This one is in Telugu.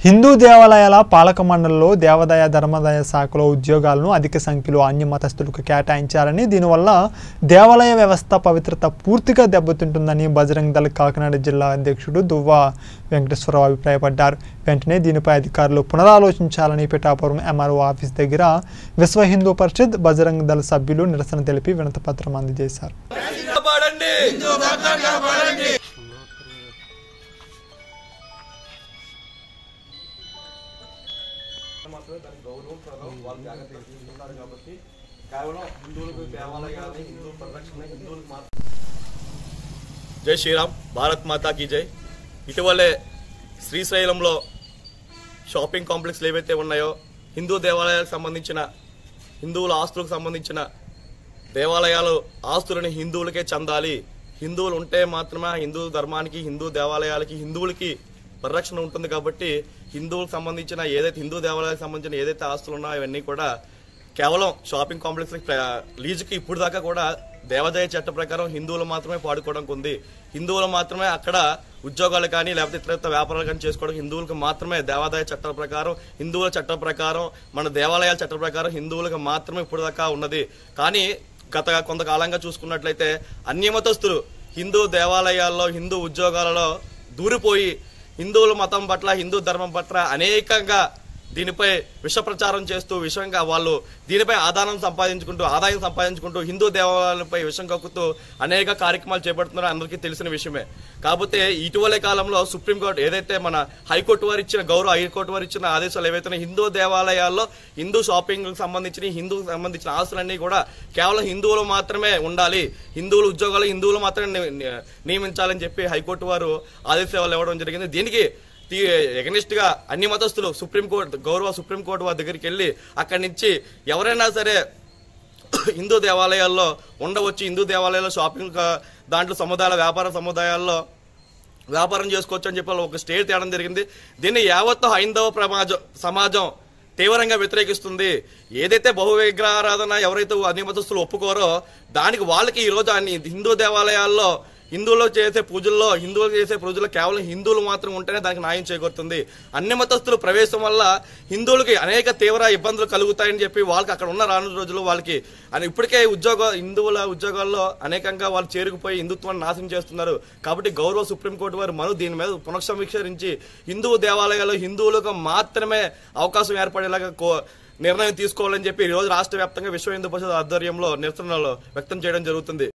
హిందూ దేవాలయాల పాలక మండలిలో దేవాదాయ ధర్మాదాయ శాఖలో ఉద్యోగాలను అధిక సంఖ్యలో అన్య మతస్థులకు కేటాయించారని దీనివల్ల దేవాలయ వ్యవస్థ పవిత్రత పూర్తిగా దెబ్బతింటుందని బజరంగ్ దళ కాకినాడ జిల్లా అధ్యక్షుడు దువ్వ వెంకటేశ్వరరావు అభిప్రాయపడ్డారు వెంటనే దీనిపై అధికారులు పునరాలోచించాలని పిఠాపురం ఎంఆర్ఓ ఆఫీస్ దగ్గర విశ్వ హిందూ పరిషత్ బజరంగ్ దళ సభ్యులు నిరసన తెలిపి వినతిపత్రం అందజేశారు కాపాడండి జై శ్రీరామ్ భారత్ మాతా కీ జై ఇటీవలే శ్రీశైలంలో షాపింగ్ కాంప్లెక్స్లు ఏవైతే ఉన్నాయో హిందూ దేవాలయాలకు సంబంధించిన హిందువుల ఆస్తులకు సంబంధించిన దేవాలయాలు ఆస్తులని హిందువులకే చెందాలి హిందువులు ఉంటే మాత్రమే ఆ హిందూ ధర్మానికి హిందూ దేవాలయాలకి హిందువులకి పరిరక్షణ ఉంటుంది కాబట్టి హిందువులకు సంబంధించిన ఏదైతే హిందూ దేవాలయాలకు సంబంధించిన ఏదైతే ఆస్తులు ఉన్నాయో అవన్నీ కూడా కేవలం షాపింగ్ కాంప్లెక్స్ లీజుకి ఇప్పుడు దాకా కూడా దేవాదాయ చట్ట ప్రకారం హిందువులు మాత్రమే పాడుకోవడానికి ఉంది హిందువులు మాత్రమే అక్కడ ఉద్యోగాలు కానీ లేకపోతే ఇతర వ్యాపారాలు కానీ చేసుకోవడం హిందువులకు మాత్రమే దేవాదాయ చట్టం ప్రకారం హిందువుల చట్టం ప్రకారం మన దేవాలయాల చట్టం ప్రకారం హిందువులకు మాత్రమే ఇప్పుడు దాకా ఉన్నది కానీ గత కొంతకాలంగా చూసుకున్నట్లయితే అన్యమతస్తులు హిందూ దేవాలయాల్లో హిందూ ఉద్యోగాలలో దూరిపోయి హిందువుల మతం పట్ల హిందూ ధర్మం పట్ల అనేకంగా దీనిపై విష ప్రచారం చేస్తూ విషంగా వాళ్ళు దీనిపై ఆదాయం సంపాదించుకుంటూ ఆదాయం సంపాదించుకుంటూ హిందూ దేవాలయాలపై విషం కక్కుతూ అనేక కార్యక్రమాలు చేపడుతున్నారో అందరికీ తెలిసిన విషయమే కాకపోతే ఇటీవలే కాలంలో సుప్రీంకోర్టు ఏదైతే మన హైకోర్టు వారు ఇచ్చిన గౌరవ హైకోర్టు వారు ఇచ్చిన ఆదేశాలు ఏవైతే హిందూ దేవాలయాల్లో హిందూ షాపింగ్ సంబంధించిన హిందూ సంబంధించిన ఆస్తులన్నీ కూడా కేవలం హిందువులు మాత్రమే ఉండాలి హిందువులు ఉద్యోగాలు హిందువులు మాత్రమే ని- ని- నియమించాలని చెప్పి హైకోర్టు వారు ఆదేశాలు ఇవ్వడం జరిగింది దీనికి ఎగనిస్ట్ గా అన్ని మతస్థులు సుప్రీంకోర్టు గౌరవ సుప్రీంకోర్టు వారి దగ్గరికి వెళ్ళి అక్కడి నుంచి ఎవరైనా సరే హిందూ దేవాలయాల్లో ఉండవచ్చు హిందూ దేవాలయాల్లో షాపింగ్ కా- దాంట్లో సముదాయాల వ్యాపార సముదాయాల్లో వ్యాపారం చేసుకోవచ్చు అని చెప్పి వాళ్ళు ఒక స్టేట్ తేవడం జరిగింది దీన్ని యావత్తు హైందవ ప్రమాజం సమాజం తీవ్రంగా వ్యతిరేకిస్తుంది ఏదైతే బహు విగ్రహారాధన ఎవరైతే అన్ని మతస్థులు ఒప్పుకోరో దానికి వాళ్ళకి ఈ రోజు అన్ని హిందూ దేవాలయాల్లో హిందువులు చేసే పూజల్లో హిందువులు చేసే పూజల్లో కేవలం హిందువులు మాత్రం ఉంటేనే దానికి న్యాయం చేకూరుతుంది అన్ని మతస్థులు ప్రవేశం వల్ల హిందువులకి అనేక తీవ్ర ఇబ్బందులు కలుగుతాయని చెప్పి వాళ్ళకి అక్కడ ఉన్న రానున్న రోజులు వాళ్ళకి అని ఇప్పటికే ఉద్యోగ హిందువుల ఉద్యోగాల్లో అనేకంగా వాళ్ళు చేరుకుపోయి హిందుత్వాన్ని నాశనం చేస్తున్నారు కాబట్టి గౌరవ సుప్రీంకోర్టు వారు మను దీని మీద పునఃసమీక్షరించి హిందూ దేవాలయాల్లో హిందువులకు మాత్రమే అవకాశం ఏర్పడేలాగా కో- నిర్ణయం తీసుకోవాలని చెప్పి ఈ రోజు రాష్ట్ర వ్యాప్తంగా విశ్వ హిందూ పరిషత్ ఆధ్వర్యంలో నిరసనలు వ్యక్తం చేయడం జరుగుతుంది